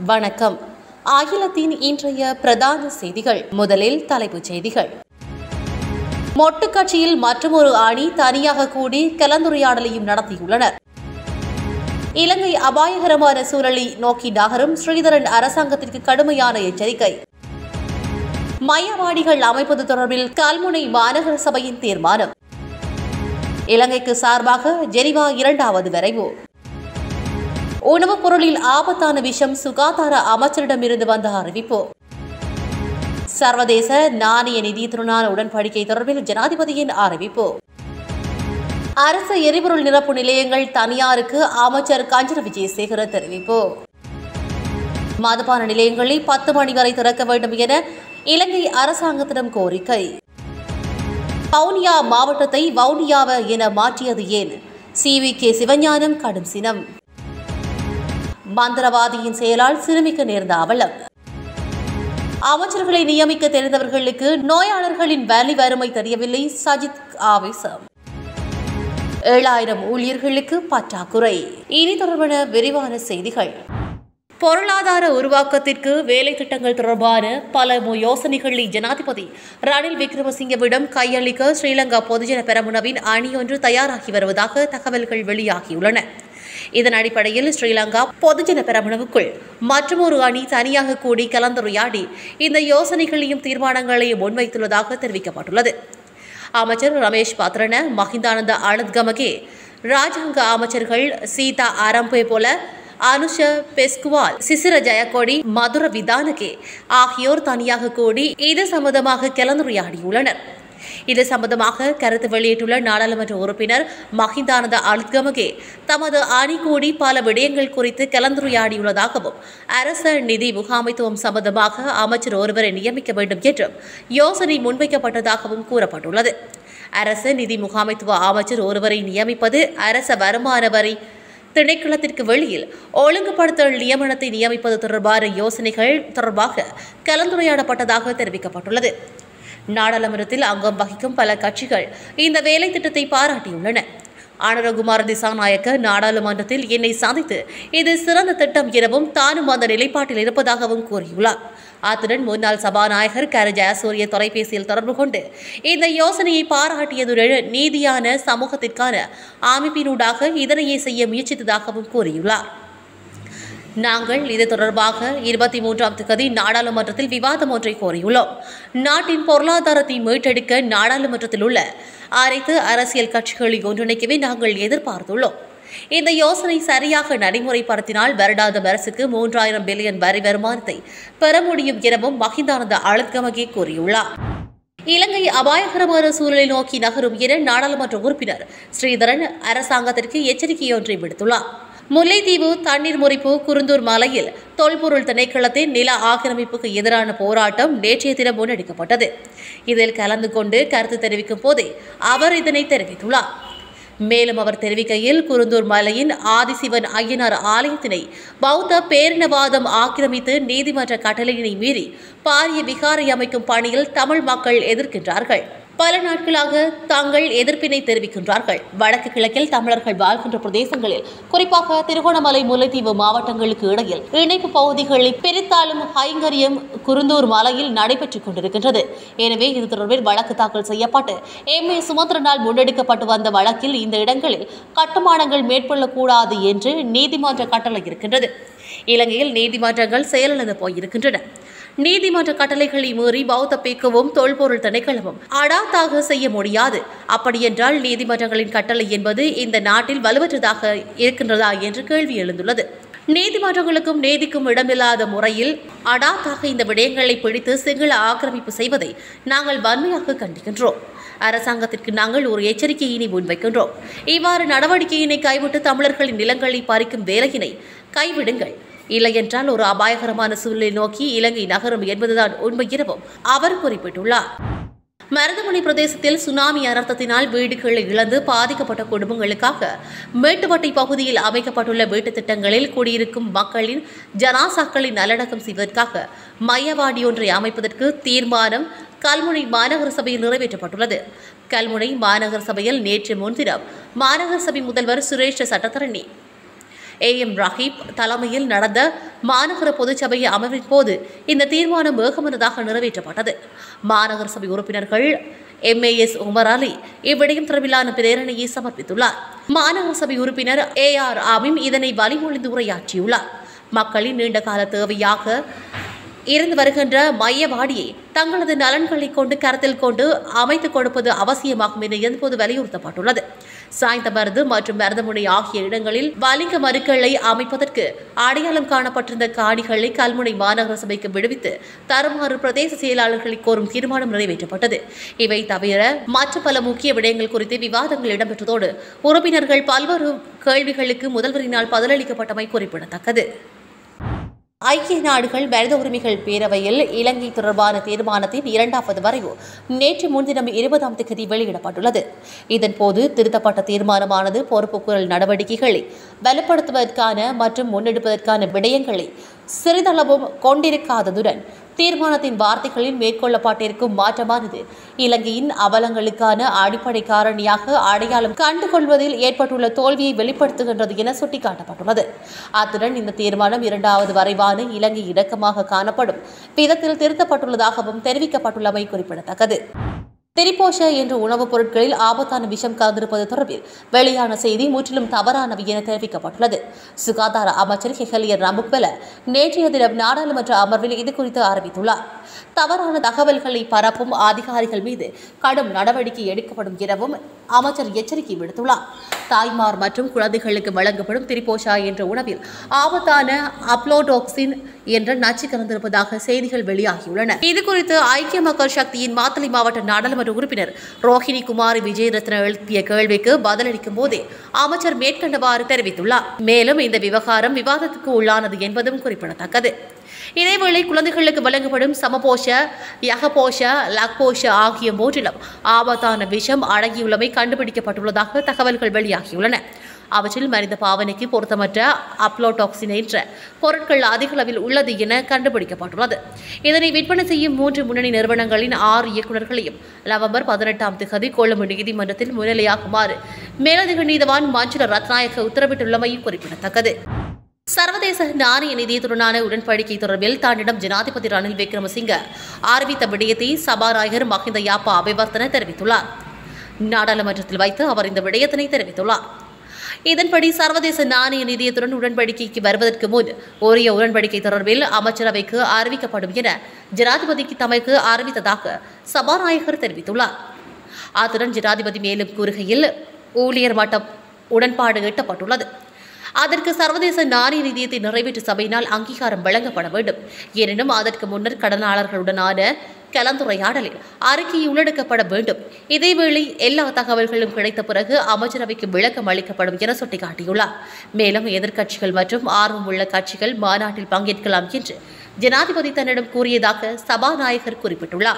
வணக்கம் அகிலத்தின் இன்றைய பிரதான செய்திகள் முதலில் தலைப்புச் செய்திகள் மொட்டு கட்சியில் மற்றொரு அணி தனியாக கூடி கலந்துரையாடலையும் நடத்தியுள்ளனர் இலங்கை அபாயகரமான சூழலை நோக்கி நகரும் ஸ்ரீதரன் அரசாங்கத்திற்கு கடுமையான எச்சரிக்கை மையவாடிகள் அமைப்பது தொடர்பில் கல்முனை மாநகர சபையின் தீர்மானம் இலங்கைக்கு சார்பாக ஜெனிவா இரண்டாவது வரைவு உணவுப் பொருளில் ஆபத்தான விஷம் சுகாதார அமைச்சரிடமிருந்து வந்த அறிவிப்பு சர்வதேச நாணய நிதியத்துடனான உடன்படிக்கை தொடர்பில் ஜனாதிபதியின் அறிவிப்பு அரசு எரிபொருள் நிரப்பு நிலையங்கள் தனியாருக்கு அமைச்சர் கஞ்சன விஜயசேகர தெரிவிப்பு மதுபான நிலையங்களை பத்து மணி வரை திறக்க வேண்டும் என இலங்கை அரசாங்கத்திடம் கோரிக்கை வவுனியா மாவட்டத்தை வவுனியாவ என மாற்றியது ஏன் சிவி கே சிவஞானம் கடும் சினம் மந்திரவாதியின் செயலால் சிறுமிக்கு நேர்ந்த அவலம் அமைச்சர்களை நியமிக்க தெரிந்தவர்களுக்கு நோயாளர்களின் வலி வறுமை தெரியவில்லை சஜித் ஆவேசம் ஏழாயிரம் ஊழியர்களுக்கு பற்றாக்குறை இனி தொடர்பான விரிவான செய்திகள் பொருளாதார உருவாக்கத்திற்கு வேலை திட்டங்கள் தொடர்பான பல மு- யோசனைகளை ஜனாதிபதி ரணில் விக்ரமசிங்கவிடம் கையளிக்க ஸ்ரீலங்கா பொதுஜன பெரமுனவின் அணியொன்று தயாராகி வருவதாக தகவல்கள் வெளியாகியுள்ளன இதன் அடிப்படையில் ஸ்ரீலங்கா பொதுஜன பெரமுனவுக்குள் மற்றொரு அணி தனியாக கூடி கலந்துரையாடி இந்த யோசனைகளையும் தீர்மானங்களையும் முன்வைத்துள்ளதாக தெரிவிக்கப்பட்டுள்ளது அமைச்சர் ரமேஷ் பாத்ரன மஹிந்தானந்த ஆனந்த்கமகே ராஜாங்க அமைச்சர்கள் சீதா ஆரம்பே போல அனுஷ பெஸ்குவால் சிசிர ஜெயக்கொடி மதுர விதானகே ஆகியோர் தனியாக கூடி இது சம்பந்தமாக கலந்துரையாடியுள்ளனர் இது சம்பந்தமாக கருத்து வெளியிட்டுள்ள நாடாளுமன்ற உறுப்பினர் மஹிந்தானந்த அலுத்கமகே தமது அணி கூடி பல விடயங்கள் குறித்து கலந்துரையாடியுள்ளதாகவும் அரச நிதி முகாமைத்துவம் சம்பந்தமாக அமைச்சர் ஒருவரை நியமிக்க வேண்டும் என்றும் யோசனை முன்வைக்கப்பட்டதாகவும் கூறப்பட்டுள்ளது அரசு நிதி முகாமைத்துவ அமைச்சர் ஒருவரை நியமிப்பது அரச வருமான வரி திணைக்களத்திற்கு வெளியில் ஒழுங்குபடுத்தல் நியமனத்தை நியமிப்பது தொடர்பான யோசனைகள் தொடர்பாக கலந்துரையாடப்பட்டதாக தெரிவிக்கப்பட்டுள்ளது நாடாளுமன்றத்தில் அங்கம் வகிக்கும் பல கட்சிகள் இந்த வேலை திட்டத்தை பாராட்டியுள்ளன ஆனரகுமார திசாநாயக்க நாடாளுமன்றத்தில் என்னை சந்தித்து இது சிறந்த திட்டம் எனவும் தானும் அந்த நிலைப்பாட்டில் இருப்பதாகவும் கூறியுள்ளார் அத்துடன் முன்னாள் சபாநாயகர் கரு ஜெயசூரிய தொலைபேசியில் தொடர்பு கொண்டு இந்த யோசனையை பாராட்டியதுடன் நீதியான சமூகத்திற்கான அமைப்பினூடாக இதனையே செய்ய முயற்சித்ததாகவும் கூறியுள்ளார் நாங்கள் இது தொடர்பாக இருபத்தி மூன்றாம் தேதி நாடாளுமன்றத்தில் விவாதம் ஒன்றை கோரியுள்ளோம் நாட்டின் பொருளாதாரத்தை மீட்டெடுக்க நாடாளுமன்றத்தில் உள்ள அனைத்து அரசியல் கட்சிகளை ஒன்றிணைக்கவே நாங்கள் எதிர்பார்த்துள்ளோம் இந்த யோசனை சரியாக நடைமுறைப்படுத்தினால் வருடாந்த அரசுக்கு மூன்றாயிரம் பில்லியன் வரி வருமானத்தை பெற முடியும் எனவும் மஹிந்தானந்த அழுத்கமகே கூறியுள்ளார் இலங்கை அபாயகரமான சூழலை நோக்கி நகரும் என நாடாளுமன்ற உறுப்பினர் ஸ்ரீதரன் அரசாங்கத்திற்கு எச்சரிக்கையொன்றை விடுத்துள்ளார் முல்லைத்தீவு தண்ணீர் முறிப்பு குருந்தூர் மலையில் தொல்பொருள் திணைக்களத்தின் நில ஆக்கிரமிப்புக்கு எதிரான போராட்டம் நேற்றைய தினம் முன்னெடுக்கப்பட்டது இதில் கலந்து கொண்டு கருத்து தெரிவிக்கும் போதே அவர் இதனை தெரிவித்துள்ளார் மேலும் அவர் தெரிவிக்கையில் குருந்தூர் மலையின் ஆதிசிவன் ஐயனார் ஆலயத்தினை பௌத்த பேரினவாதம் ஆக்கிரமித்து நீதிமன்ற கட்டளையினை மீறி பாரிய விகாரை அமைக்கும் பணியில் தமிழ் மக்கள் எதிர்க்கின்றார்கள் பல நாட்களாக தாங்கள் எதிர்ப்பினை தெரிவிக்கின்றார்கள் வடக்கு கிழக்கில் தமிழர்கள் வாழ்கின்ற பிரதேசங்களில் குறிப்பாக திருகோணமலை முல்லைத்தீவு மாவட்டங்களுக்கு இடையில் இணைப்பு பகுதிகளை பிரித்தாளும் ஹைங்கரியம் குருந்தூர் மலையில் நடைபெற்றுக் கொண்டிருக்கின்றது எனவே இது தொடர்பில் வழக்கு தாக்கல் செய்யப்பட்டு எம் ஏ சுமந்திரனால் முன்னெடுக்கப்பட்டு வந்த வழக்கில் இந்த இடங்களில் கட்டுமானங்கள் மேற்கொள்ளக்கூடாது என்று நீதிமன்ற கட்டளை இருக்கின்றது இலங்கையில் நீதிமன்றங்கள் செயலிழந்து போயிருக்கின்றன நீதிமன்ற கட்டளைகளை மீறி பௌத்த பேக்கவும் தொல்பொருள் திணைக்களமும் அடாத்தாக செய்ய முடியாது அப்படியென்றால் நீதிமன்றங்களின் கட்டளை என்பது இந்த நாட்டில் வலுவற்றதாக இருக்கின்றதா என்று கேள்வி எழுந்துள்ளது நீதிமன்றங்களுக்கும் நீதிக்கும் இடமில்லாத முறையில் அடாத்தாக இந்த விடயங்களை பிடித்து சிங்கள ஆக்கிரமிப்பு செய்வதை நாங்கள் வன்மையாக கண்டிக்கின்றோம் அரசாங்கத்திற்கு நாங்கள் ஒரு எச்சரிக்கையினை முன்வைக்கின்றோம் இவ்வாறு நடவடிக்கையினை கைவிட்டு தமிழர்களின் நிலங்களை பறிக்கும் வேலையினை கைவிடுங்கள் இல்லையென்றால் ஒரு அபாயகரமான சூழலை நோக்கி இலங்கை நகரும் என்பதுதான் உண்மை எனவும் அவர் குறிப்பிட்டுள்ளார் மருதமணி பிரதேசத்தில் சுனாமி அனர்த்தத்தினால் வீடுகளை இழந்து பாதிக்கப்பட்ட குடும்பங்களுக்காக மேட்டுப்பட்டை பகுதியில் அமைக்கப்பட்டுள்ள வீட்டுத் திட்டங்களில் குடியிருக்கும் மக்களின் ஜனாசாக்களை நல்லடக்கம் செய்வதற்காக மையவாடி ஒன்றை அமைப்பதற்கு தீர்மானம் கல்முனை மாநகர சபையில் நிறைவேற்றப்பட்டுள்ளது கல்முனை மாநகர சபையில் நேற்று முன்தினம் மாநகர சபை முதல்வர் சுரேஷ் சட்டத்தரணி ஏ எம் ரஹீப் தலைமையில் நடந்த மாநகர பொதுச்சபை அமர்வின் போது இந்த தீர்மானம் ஏகமனதாக நிறைவேற்றப்பட்டது மாநகர சபை உறுப்பினர்கள் எம்ஏஎஸ் உமர் அலி இவ்விடயம் தொடர்பிலான பிரேரணையை சமர்ப்பித்துள்ளார் மாநகர சபை உறுப்பினர் ஏ ஆர் ஆமிம் இதனை வழிமொழிந்து உரையாற்றியுள்ளார் மக்களின் நீண்டகால தேவையாக இருந்து வருகின்ற மையவாடியை தங்களது நலன்களை கொண்டு கருத்தில் கொண்டு அமைத்துக் கொடுப்பது அவசியமாகும் என என்போது வலியுறுத்தப்பட்டுள்ளது சாய்ந்த மருது மற்றும் மருதமுனை ஆகிய இடங்களில் வலிங்க மறுக்களை அமைப்பதற்கு அடையாளம் காணப்பட்டிருந்த காணிகளை கல்முனை மாநகர சபைக்கு விடுவித்து தருமாறு பிரதேச செயலாளர்களை கோரும் தீர்மானம் நிறைவேற்றப்பட்டது இவை தவிர மற்ற பல முக்கிய விடயங்கள் குறித்து விவாதங்கள் இடம்பெற்றதோடு உறுப்பினர்கள் பல்வேறு கேள்விகளுக்கு முதல்வரினால் பதிலளிக்கப்பட்டமை குறிப்பிடத்தக்கது ஐக்கிய நாடுகள் மனித உரிமைகள் பேரவையில் இலங்கை தொடர்பான தீர்மானத்தின் இரண்டாவது வரைவு நேற்று முன்தினம் இருபதாம் தேதி வெளியிடப்பட்டுள்ளது இதன்போது திருத்தப்பட்ட தீர்மானமானது பொறுப்புக்குரல் நடவடிக்கைகளை வலுப்படுத்துவதற்கான மற்றும் முன்னெடுப்பதற்கான விடயங்களை சிறிதளவும் கொண்டிருக்காததுடன் தீர்மானத்தின் வார்த்தைகளில் மேற்கொள்ளப்பட்டிருக்கும் மாற்றமானது இலங்கையின் அவலங்களுக்கான அடிப்படை காரணியாக அடையாளம் கண்டுகொள்வதில் ஏற்பட்டுள்ள தோல்வியை வெளிப்படுத்துகின்றது என சுட்டிக்காட்டப்பட்டுள்ளது அத்துடன் இந்த தீர்மானம் இரண்டாவது வரைவான இலங்கை இணக்கமாக காணப்படும் விதத்தில் திருத்தப்பட்டுள்ளதாகவும் தெரிவிக்கப்பட்டுள்ளமை குறிப்பிடத்தக்கது திரிபோஷ என்ற உணவுப் பொருட்களில் ஆபத்தான விஷம் கலந்திருப்பது தொடர்பில் வெளியான செய்தி முற்றிலும் தவறானவை என தெரிவிக்கப்பட்டுள்ளது சுகாதார அமைச்சர் ஹெஹலியர் ரம்புக்வெல நேற்றைய தினம் நாடாளுமன்ற அமர்வில் இதுகுறித்து அறிவித்துள்ளார் தவறான தகவல்களை பரப்பும் அதிகாரிகள் மீது கடும் நடவடிக்கை எடுக்கப்படும் எனவும் அமைச்சர் எச்சரிக்கை விடுத்துள்ளார் தாய்மார் மற்றும் குழந்தைகளுக்கு வழங்கப்படும் திரிபோஷா என்ற உணவில் ஆபத்தான அப்ளோடோக்சின் என்ற நச்சு கலந்திருப்பதாக செய்திகள் வெளியாகியுள்ளன இதுகுறித்து ஐக்கிய மக்கள் சக்தியின் மாத்தளை மாவட்ட நாடாளுமன்ற உறுப்பினர் ரோஹிணி குமாரி விஜயரத்ன எழுப்பிய கேள்விக்கு பதிலளிக்கும் போதே அமைச்சர் மேற்கண்டவாறு தெரிவித்துள்ளார் மேலும் இந்த விவகாரம் விவாதத்துக்கு உள்ளானது என்பதும் குறிப்பிடத்தக்கது இதேவேளை குழந்தைகளுக்கு வழங்கப்படும் சமபோஷ யகபோஷ லக்போஷ ஆகிய மூன்றிலும் ஆபத்தான விஷம் அடங்கியுள்ளமை கண்டுபிடிக்கப்பட்டுள்ளதாக தகவல்கள் வெளியாகியுள்ளன அவற்றில் மனித பாவனைக்கு பொருத்தமற்ற அப்ளோடாக்சின் என்ற பொருட்கள் அதிக அளவில் உள்ளது என கண்டுபிடிக்கப்பட்டுள்ளது இதனை விற்பனை செய்யும் மூன்று முன்னணி நிறுவனங்களின் ஆறு இயக்குநர்களையும் நவம்பர் பதினெட்டாம் திகதி கொழும்பு நீதிமன்றத்தில் முன்னிலையாகுமாறு மேலதிக நீதவான் மஞ்சுள ரத்நாயக்க உத்தரவிட்டுள்ளமை குறிப்பிடத்தக்கது சர்வதேச நாணய நிதியத்துடனான உடன்படிக்கை தொடர்பில் தன்னிடம் ஜனாதிபதி ரணில் விக்ரமசிங்க அறிவித்த விடயத்தை சபாநாயகர் மஹிந்த யாப்பா அபிவர்த்தன தெரிவித்துள்ளார் நாடாளுமன்றத்தில் வைத்து அவர் இந்த விடயத்தினை தெரிவித்துள்ளார் இதன்படி சர்வதேச நாணய நிதியத்துடன் உடன்படிக்கைக்கு வருவதற்கு முன் உரிய உடன்படிக்கை தொடர்பில் அமைச்சரவைக்கு அறிவிக்கப்படும் என ஜனாதிபதிக்கு தமக்கு அறிவித்ததாக சபாநாயகர் தெரிவித்துள்ளார் அத்துடன் ஜனாதிபதி மேலும் கூறுகையில் ஊழியர் மட்டம் உடன்பாடு எட்டப்பட்டுள்ளது அதற்கு சர்வதேச நாணய நிதியத்தை நிறைவேற்று சபையினால் அங்கீகாரம் வழங்கப்பட வேண்டும் எனினும் அதற்கு முன்னர் கடனாளர்களுடனான கலந்துரையாடலில் அறிக்கை உள்ளடக்கப்பட வேண்டும் இதேவேளை எல்லா தகவல்களும் கிடைத்த பிறகு அமைச்சரவைக்கு விளக்கம் அளிக்கப்படும் என சுட்டிக்காட்டியுள்ளார் மேலும் எதிர்க்கட்சிகள் மற்றும் ஆர்வம் உள்ள கட்சிகள் மாநாட்டில் பங்கேற்கலாம் என்று ஜனாதிபதி தன்னிடம் கூறியதாக சபாநாயகர் குறிப்பிட்டுள்ளார்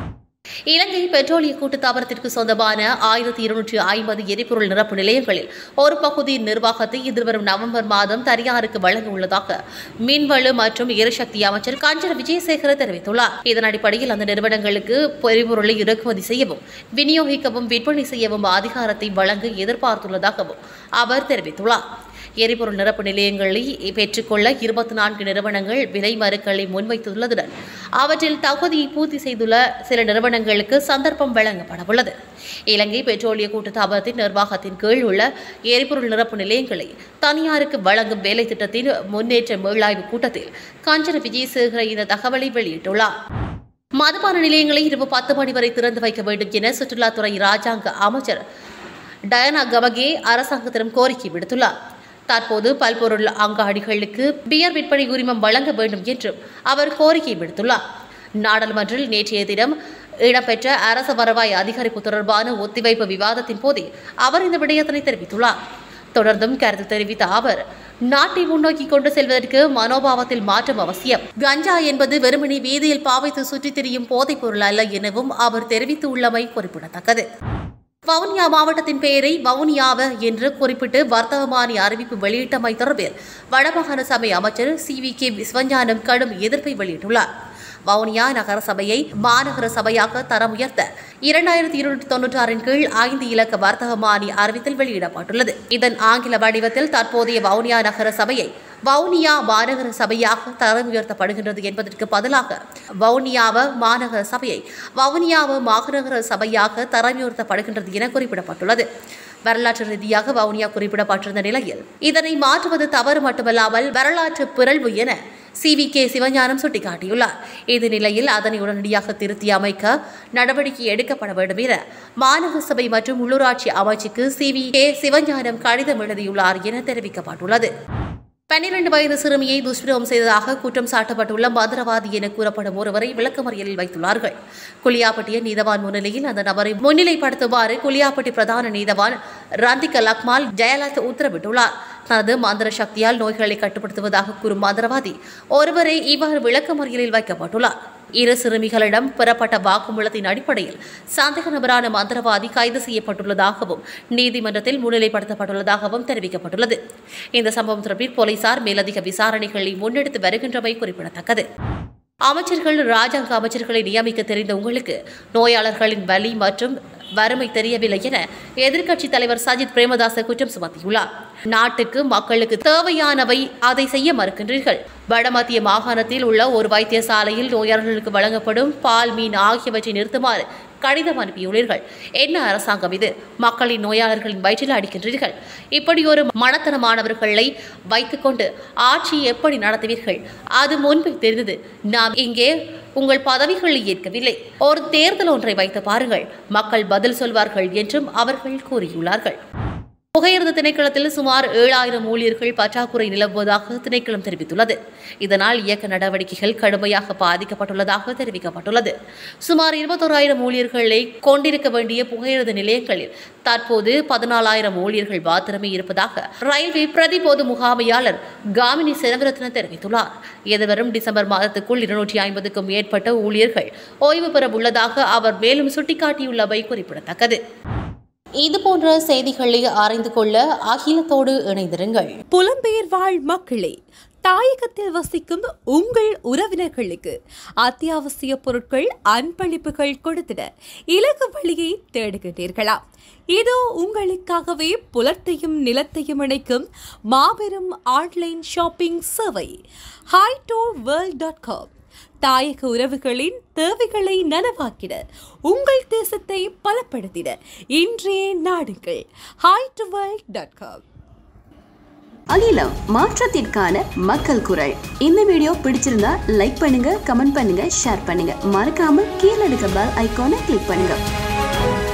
இலங்கை பெட்ரோலிய கூட்டுத்தாபனத்திற்கு சொந்தமான ஆயிரத்தி இருநூற்றி ஐம்பது எரிபொருள் நிரப்பு நிலையங்களில் ஒரு பகுதியின் நிர்வாகத்தை எதிர்வரும் நவம்பர் மாதம் தனியாருக்கு வழங்க உள்ளதாக மீன்வள மற்றும் எரிசக்தி அமைச்சர் கஞ்சன விஜயசேகர தெரிவித்துள்ளார் இதன் அடிப்படையில் அந்த நிறுவனங்களுக்கு எரிபொருளை இறக்குமதி செய்யவும் விநியோகிக்கவும் விற்பனை செய்யவும் அதிகாரத்தை வழங்க எதிர்பார்த்துள்ளதாகவும் அவர் தெரிவித்துள்ளார் எரிபொருள் நிரப்பு நிலையங்களை பெற்றுக்கொள்ள இருபத்தி நான்கு நிறுவனங்கள் விலை மறுக்களை முன்வைத்துள்ளதுடன் அவற்றில் தகுதியை பூர்த்தி செய்துள்ள சில நிறுவனங்களுக்கு சந்தர்ப்பம் வழங்கப்படவுள்ளது இலங்கை பெட்ரோலிய கூட்டுத்தாபனத்தின் நிர்வாகத்தின் கீழ் உள்ள எரிபொருள் நிரப்பு நிலையங்களை தனியாருக்கு வழங்கும் வேலை திட்டத்தின் முன்னேற்ற மீளாய்வு கூட்டத்தில் காஞ்சன விஜயசேகர இந்த தகவலை வெளியிட்டுள்ளார் மதுபான நிலையங்களை இரவு பத்து மணி வரை திறந்து வைக்க வேண்டும் என சுற்றுலாத்துறை ராஜாங்க அமைச்சர் டயனா கமகே அரசாங்கத்திடம் கோரிக்கை விடுத்துள்ளார் தற்போது பல்பொருள் அங்காடிகளுக்கு பியர் விற்பனை உரிமம் வழங்க வேண்டும் என்றும் அவர் கோரிக்கை விடுத்துள்ளார் நாடாளுமன்றில் நேற்றைய தினம் இடம்பெற்ற அரச வருவாய் அதிகரிப்பு தொடர்பான ஒத்திவைப்பு விவாதத்தின் போதே அவர் இந்த விடயத்தினை தெரிவித்துள்ளார் தொடர்ந்தும் கருத்து தெரிவித்த அவர் நாட்டை முன்னோக்கி கொண்டு செல்வதற்கு மனோபாவத்தில் மாற்றம் அவசியம் கஞ்சா என்பது வெறுமனே வீதியில் பாவைத்து சுற்றித் திரியும் போதைப் பொருள் அல்ல எனவும் அவர் தெரிவித்துள்ளமை குறிப்பிடத்தக்கது வவுனியா மாவட்டத்தின் பெயரை வவுனியாவ என்று குறிப்பிட்டு வர்த்தகமானி அறிவிப்பு வெளியிட்டமை தொடர்பில் வடமாகாண சபை அமைச்சர் சி வி கே விஸ்வஞானம் கடும் எதிர்ப்பை வெளியிட்டுள்ளார் வவுனியா நகர சபையை மாநகர சபையாக தரம் உயர்த்த இரண்டாயிரத்தி இருநூற்றி தொன்னூற்றி ஆறின் கீழ் ஐந்து இலக்க வர்த்தகமானி அறிவித்தல் வெளியிடப்பட்டுள்ளது இதன் ஆங்கில வடிவத்தில் தற்போதைய வவுனியா நகர சபையை வவுனியா மாநகர சபையாக தரம் உயர்த்தப்படுகின்றது என்பதற்கு பதிலாக வவுனியாவ மாநகர சபையை வவுனியாவ மாநகர சபையாக தரம் உயர்த்தப்படுகின்றது என குறிப்பிடப்பட்டுள்ளது வரலாற்று ரீதியாக வவுனியா குறிப்பிடப்பட்டிருந்த நிலையில் இதனை மாற்றுவது தவறு மட்டுமல்லாமல் வரலாற்று பிறழ்வு என சி வி கே சிவஞானம் சுட்டிக்காட்டியுள்ளார் இந்த நிலையில் அதனை உடனடியாக திருத்தி அமைக்க நடவடிக்கை எடுக்கப்பட வேண்டும் என மாநகர சபை மற்றும் உள்ளூராட்சி அமைச்சுக்கு சி வி கே சிவஞானம் கடிதம் எழுதியுள்ளார் என தெரிவிக்கப்பட்டுள்ளது பன்னிரண்டு வயது சிறுமியை துஷ்பிரயோகம் செய்ததாக குற்றம் சாட்டப்பட்டுள்ள மந்திரவாதி என கூறப்படும் ஒருவரை விளக்கமறியலில் வைத்துள்ளார்கள் குளியாப்பட்டிய நீதவான் முன்னிலையில் அந்த நபரை முன்னிலைப்படுத்துமாறு குளியாப்பட்டி பிரதான நீதவான் ரந்திக லக்மால் ஜெயலலிதா உத்தரவிட்டுள்ளார் தனது மந்திர சக்தியால் நோய்களை கட்டுப்படுத்துவதாக கூறும் மந்திரவாதி ஒருவரை இவ்வாறு விளக்கமறியலில் வைக்கப்பட்டுள்ளார் இரு சிறுமிகளிடம் பெறப்பட்ட வாக்குமூலத்தின் அடிப்படையில் சந்தேக நபரான மந்திரவாதி கைது செய்யப்பட்டுள்ளதாகவும் நீதிமன்றத்தில் முன்னிலைப்படுத்தப்பட்டுள்ளதாகவும் தெரிவிக்கப்பட்டுள்ளது இந்த சம்பவம் தொடர்பில் போலீசார் மேலதிக விசாரணைகளை முன்னெடுத்து வருகின்றமை குறிப்பிடத்தக்கது அமைச்சர்கள் ராஜாங்க அமைச்சர்களை நியமிக்க தெரிந்த உங்களுக்கு நோயாளர்களின் வலி மற்றும் வறுமை தெரியவில்லை என எதிர்க்கட்சித் தலைவர் சஜித் பிரேமதாச குற்றம் சுமத்தியுள்ளார் நாட்டுக்கு மக்களுக்கு தேவையானவை அதை செய்ய மறுக்கின்றீர்கள் வடமத்திய மாகாணத்தில் உள்ள ஒரு வைத்தியசாலையில் நோயாளர்களுக்கு வழங்கப்படும் பால் மீன் ஆகியவற்றை நிறுத்துமாறு கடிதம் அனுப்பியுள்ளீர்கள் என்ன அரசாங்கம் இது மக்களின் நோயாளர்களின் வயிற்றில் அடிக்கின்றீர்கள் இப்படி ஒரு மனத்தனமானவர்களை வைத்துக்கொண்டு ஆட்சியை எப்படி நடத்துவீர்கள் அது முன்பே தெரிந்தது நாம் இங்கே உங்கள் பதவிகளை ஏற்கவில்லை ஒரு தேர்தல் ஒன்றை வைத்து பாருங்கள் மக்கள் பதில் சொல்வார்கள் என்றும் அவர்கள் கூறியுள்ளார்கள் புகையிரத திணைக்களத்தில் சுமார் ஏழாயிரம் ஊழியர்கள் பற்றாக்குறை நிலவுவதாக திணைக்களம் தெரிவித்துள்ளது இதனால் இயக்க நடவடிக்கைகள் கடுமையாக பாதிக்கப்பட்டுள்ளதாக தெரிவிக்கப்பட்டுள்ளது சுமார் இருபத்தோராயிரம் ஊழியர்களை கொண்டிருக்க வேண்டிய புகையிரத நிலையங்களில் தற்போது பதினாலாயிரம் ஊழியர்கள் மாத்திரமே இருப்பதாக ரயில்வே பிரதி பொது முகாமையாளர் காமினி செனவிரத்ன தெரிவித்துள்ளார் எதிர்வரும் டிசம்பர் மாதத்துக்குள் இருநூற்றி ஐம்பதுக்கும் மேற்பட்ட ஊழியர்கள் ஓய்வு பெற உள்ளதாக அவர் மேலும் சுட்டிக்காட்டியுள்ளவை குறிப்பிடத்தக்கது இதுபோன்ற செய்திகளை அறிந்து கொள்ள அகிலத்தோடு இணைந்திருங்கள் புலம்பெயர் வாழ் மக்களே தாயகத்தில் வசிக்கும் உங்கள் உறவினர்களுக்கு அத்தியாவசிய பொருட்கள் அன்பளிப்புகள் கொடுத்திட இலக்கு வழியை தேடுகின்றீர்களா இதோ உங்களுக்காகவே புலத்தையும் நிலத்தையும் இணைக்கும் மாபெரும் ஆன்லைன் ஷாப்பிங் சேவை ஹைடோ வேர்ல்ட் டாட் காம் தாயக உறவுகளின் தேவைகளை நனவாக்கிட உங்கள் தேசத்தை பலப்படுத்திட இன்றைய நாடுகள் ஹைடுவர்ல்ட் டாட் காம் அகிலம் மாற்றத்திற்கான மக்கள் குரல் இந்த வீடியோ பிடிச்சிருந்தா லைக் பண்ணுங்க கமெண்ட் பண்ணுங்க ஷேர் பண்ணுங்க மறக்காம கீழே இருக்க பெல் ஐகானை கிளிக் பண்ணுங்க